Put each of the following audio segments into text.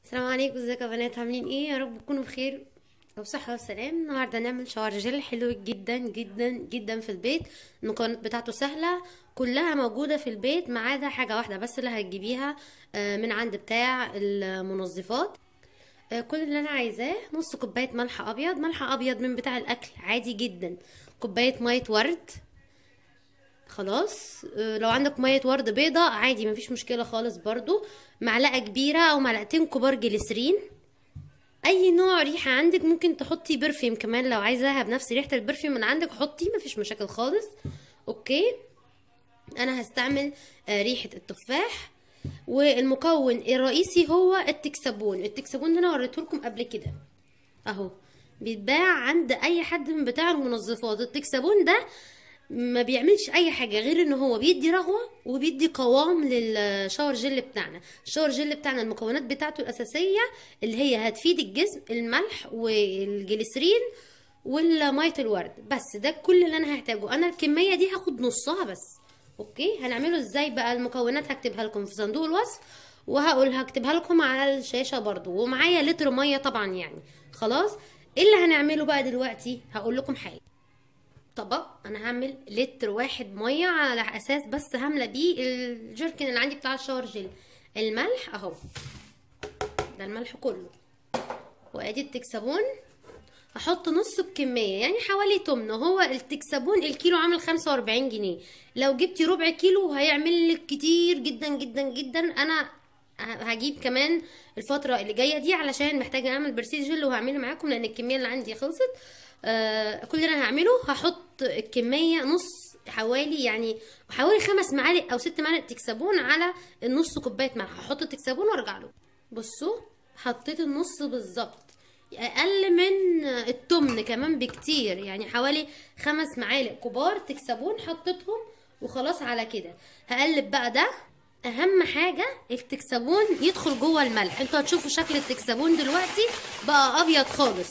السلام عليكم ازيكم يا بنات عاملين ايه يا رب تكونوا بخير وبصحة وسلام النهارده نعمل شاور جل حلو جدا جدا جدا في البيت المكونات بتاعته سهلة كلها موجودة في البيت ما عدا حاجة واحدة بس اللي هتجيبيها آه، من عند بتاع المنظفات آه، كل اللي انا عايزاه نص كوباية ملح ابيض ملح ابيض من بتاع الاكل عادي جدا كوباية مية ورد خلاص آه، لو عندك ميه ورد بيضة عادي مفيش مشكله خالص برضو معلقه كبيره او معلقتين كبار جليسرين اي نوع ريحه عندك ممكن تحطي برفيوم كمان لو عايزاها بنفس ريحه البرفيوم من عندك حطي مفيش مشاكل خالص اوكي انا هستعمل آه، ريحه التفاح والمكون الرئيسي هو التكسبون التكسبون ده انا وريته لكم قبل كده اهو بيتباع عند اي حد من بتاع المنظفات التكسبون ده ما بيعملش اي حاجه غير ان هو بيدي رغوه وبيدي قوام للشاور جل بتاعنا الشاور جل بتاعنا المكونات بتاعته الاساسيه اللي هي هتفيد الجسم الملح والجليسرين والميه الورد بس ده كل اللي انا هحتاجه انا الكميه دي هاخد نصها بس اوكي هنعمله ازاي بقى المكونات هكتبها لكم في صندوق الوصف وهقول هكتبها لكم على الشاشه برضو ومعايا لتر ميه طبعا يعني خلاص ايه اللي هنعمله بقى دلوقتي هقول لكم حاجه طبق انا هعمل لتر واحد ميه على اساس بس هملى بيه الجركن اللي عندي بتاع الشاور جل الملح اهو ده الملح كله وادي التكسبون هحط نص بكمية يعني حوالي تمن هو التكسبون الكيلو عامل خمسة واربعين جنيه لو جبتي ربع كيلو هيعمل لك كتير جدا جدا جدا انا هجيب كمان الفترة اللي جاية دي علشان محتاجة اعمل برسيل جل وهعمله معاكم لان الكمية اللي عندي خلصت آه كل اللي انا هعمله هحط الكمية نص حوالي يعني حوالي خمس معالق او ست معالق تكسبون على النص كوباية ملح هحط التكسبون وارجع له بصوا حطيت النص بالظبط اقل من التمن كمان بكتير يعني حوالي خمس معالق كبار تكسبون حطيتهم وخلاص على كده هقلب بقى ده اهم حاجة التكسبون يدخل جوه الملح انتوا هتشوفوا شكل التكسبون دلوقتي بقى ابيض خالص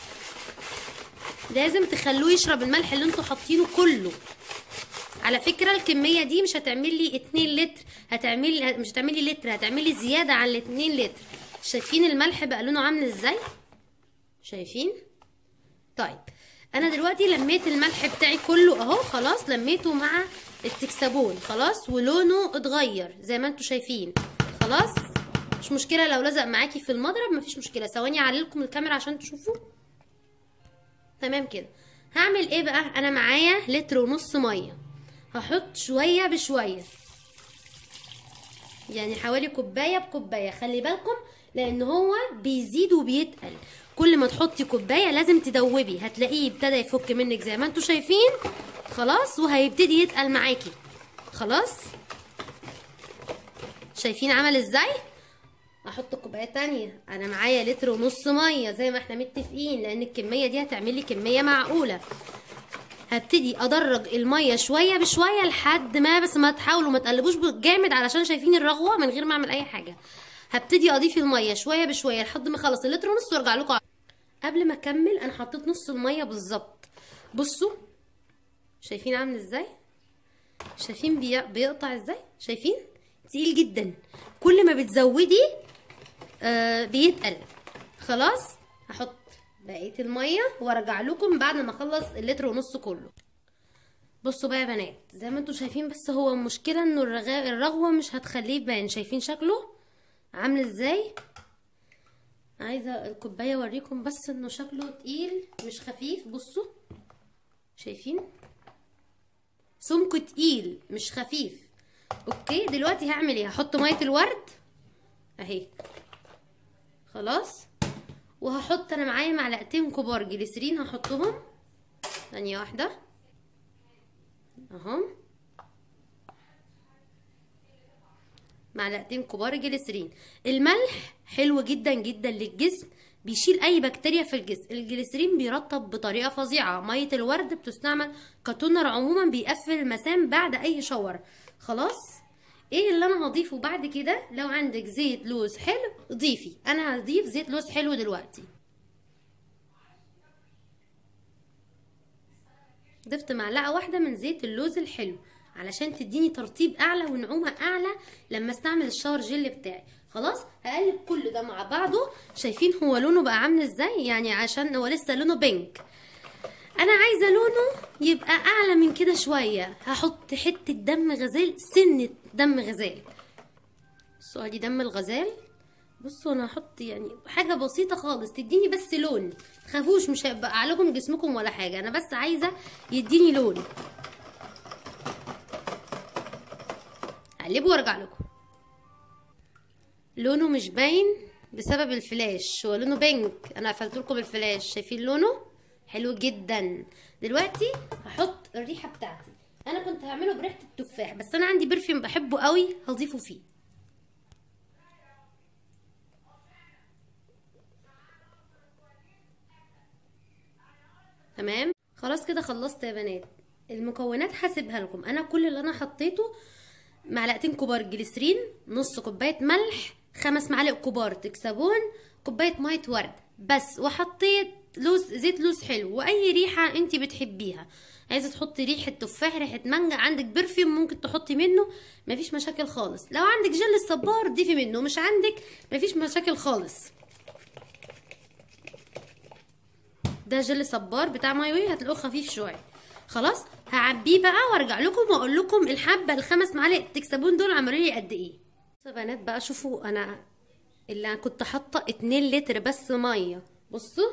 لازم تخلوه يشرب الملح اللي انتوا حاطينه كله على فكرة الكمية دي مش هتعمل لي 2 لتر هتعمل مش هتعملي لتر هتعملي زيادة عن ال 2 لتر شايفين الملح بقى لونه عامل ازاي شايفين طيب انا دلوقتي لميت الملح بتاعي كله اهو خلاص لميته مع التكسبون خلاص ولونه اتغير زي ما انتوا شايفين خلاص مش مشكلة لو لزق معاكي في المضرب مفيش مشكلة ثواني اعلي لكم الكاميرا عشان تشوفوا تمام كده هعمل ايه بقى انا معايا لتر ونص ميه هحط شويه بشويه يعني حوالي كوبايه بكوبايه خلي بالكم لان هو بيزيد وبيتقل كل ما تحطي كوبايه لازم تدوبي هتلاقيه ابتدى يفك منك زي ما انتوا شايفين خلاص وهيبتدي يتقل معاكي خلاص شايفين عمل ازاي احط كوبايه تانية انا معايا لتر ونص ميه زي ما احنا متفقين لان الكميه دي هتعمل لي كميه معقوله هبتدي ادرج الميه شويه بشويه لحد ما بس ما تحاولوا ما تقلبوش جامد علشان شايفين الرغوه من غير ما اعمل اي حاجه هبتدي اضيف الميه شويه بشويه لحد ما اخلص اللتر ونص وارجع لكم قبل ما اكمل انا حطيت نص الميه بالظبط بصوا شايفين عامل ازاي شايفين بي... بيقطع ازاي شايفين تقيل جدا كل ما بتزودي آه بيتقل خلاص هحط بقيه الميه وارجع لكم بعد ما اخلص اللتر ونص كله بصوا بقى يا بنات زي ما انتوا شايفين بس هو المشكله انه الرغا... الرغوه مش هتخليه يبان شايفين شكله عامل ازاي عايزه الكوبايه اوريكم بس انه شكله تقيل مش خفيف بصوا شايفين سمكه تقيل مش خفيف اوكي دلوقتي هعمل ايه هحط ميه الورد اهي خلاص وهحط انا معايا معلقتين كبار جليسرين هحطهم ثانيه واحده اهو معلقتين كبار جليسرين الملح حلو جدا جدا للجسم بيشيل اي بكتيريا في الجسم الجليسرين بيرطب بطريقه فظيعه ميه الورد بتستعمل كتونر عموما بيقفل المسام بعد اي شاور خلاص ايه اللي انا هضيفه بعد كده لو عندك زيت لوز حلو ضيفي انا هضيف زيت لوز حلو دلوقتي ضفت معلقه واحده من زيت اللوز الحلو علشان تديني ترطيب اعلى ونعومه اعلى لما استعمل الشاور جل بتاعي خلاص هقلب كل ده مع بعضه شايفين هو لونه بقى عامل ازاي يعني عشان هو لسه لونه بينك انا عايزه لونه يبقى اعلى من كده شويه هحط حته دم غزال سنه دم غزال بصوا ادي دم الغزال بصوا انا هحط يعني حاجه بسيطه خالص تديني بس لون تخافوش مش هيبقى عليكم جسمكم ولا حاجه انا بس عايزه يديني لون هقلبه وارجع لكم لونه مش باين بسبب الفلاش هو لونه بينك انا قفلت لكم الفلاش شايفين لونه حلو جدا دلوقتي هحط الريحه بتاعتي انا كنت هعمله بريحه التفاح بس انا عندي برفيوم بحبه قوي هضيفه فيه تمام خلاص كده خلصت يا بنات المكونات هسيبها لكم انا كل اللي انا حطيته معلقتين كبار جليسرين نص كوبايه ملح خمس معالق كبار تكسبون كوبايه ميه ورد بس وحطيت لوز زيت لوز حلو واي ريحه انت بتحبيها عايزه تحطي ريحه تفاح ريحه مانجا عندك برفيوم ممكن تحطي منه مفيش مشاكل خالص لو عندك جل الصبار ضيفي منه مش عندك مفيش مشاكل خالص ده جل صبار بتاع مايوي هتلاقوه خفيف شويه خلاص هعبيه بقى وارجع لكم واقول لكم الحبه الخمس معالق تكسبون دول عملوا لي قد ايه بصوا يا بنات بقى شوفوا انا اللي أنا كنت حاطه 2 لتر بس ميه بصوا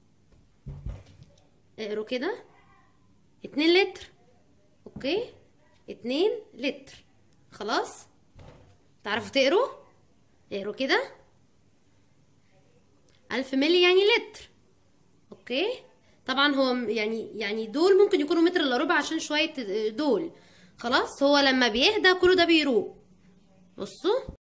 اقروا كده 2 لتر اوكي 2 لتر خلاص تعرفوا تقروا اقروا كده 1000 ملي يعني لتر اوكي طبعا هو يعني يعني دول ممكن يكونوا متر الا ربع عشان شويه دول خلاص هو لما بيهدى كله ده بيروق بصوا